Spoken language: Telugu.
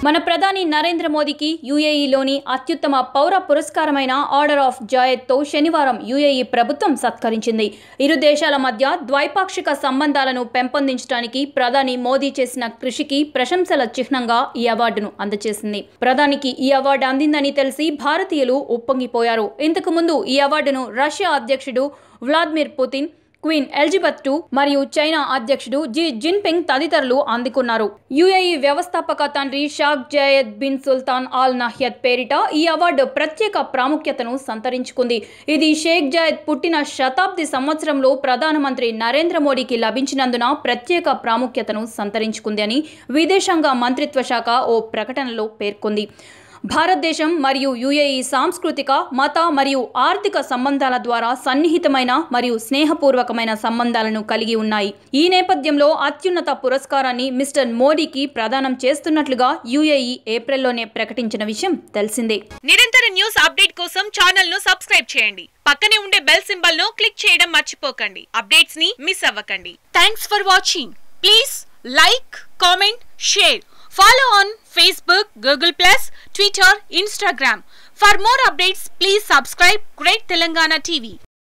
మన ప్రధాని నరేంద్ర మోదీకి యుఏఈలోని అత్యుత్తమ పౌర పురస్కారమైన ఆర్డర్ ఆఫ్ జాయత్తో శనివారం యుఏఈ ప్రభుత్వం సత్కరించింది ఇరు దేశాల మధ్య ద్వైపాక్షిక సంబంధాలను పెంపొందించడానికి ప్రధాని మోదీ చేసిన కృషికి ప్రశంసల చిహ్నంగా ఈ అవార్డును అందజేసింది ప్రధానికి ఈ అవార్డు అందిందని తెలిసి భారతీయులు ఉప్పొంగిపోయారు ఇంతకు ముందు ఈ అవార్డును రష్యా అధ్యక్షుడు Vladimir Putin Queen Elizabeth two మరియు చైనా అధ్యక్షుడు జీ జిన్పింగ్ తదితరులు అందుకున్నారు యుఏఈ వ్యవస్థాపక తండ్రి Sheikh Zayed bin Sultan Al Nahyan పేరిట ఈ అవార్డు ప్రత్యేక ప్రాముఖ్యతను సంతరించుకుంది ఇది షేక్ జయద్ పుట్టిన శతాబ్ది సంవత్సరంలో ప్రధానమంత్రి నరేంద్ర మోడీకి లభించినందున ప్రత్యేక ప్రాముఖ్యతను సంతరించుకుంది అని విదేశాంగ మంత్రిత్వ శాఖ ఓ ప్రకటనలో పేర్కొంది భారతదేశం మరియు యుఏఈ సాంస్కృతిక మత మరియు ఆర్థిక సంబంధాల ద్వారా సన్నిహితమైన మరియు స్నేహపూర్వకమైన సంబంధాలను కలిగి ఉన్నాయి ఈ నేపథ్యంలో అత్యున్నత పురస్కారాన్ని మిస్టర్ మోడీకి ప్రదానం చేస్తున్నట్లుగా యుఏఈ ఏప్రిల్లోనే ప్రకటించిన విషయం తెలిసిందే నిరంతర న్యూస్ అప్డేట్ కోసం ఛానల్ ను సబ్స్క్రైబ్ చేయండి పక్కనే ఉండే బెల్ సింబల్ ను క్లిక్ చేయడం మర్చిపోకండి అప్డేట్స్ ని మిస్ అవ్వకండి thanks for watching please like comment share follow on Facebook Google plus Twitter Instagram for more updates please subscribe great Telangana TV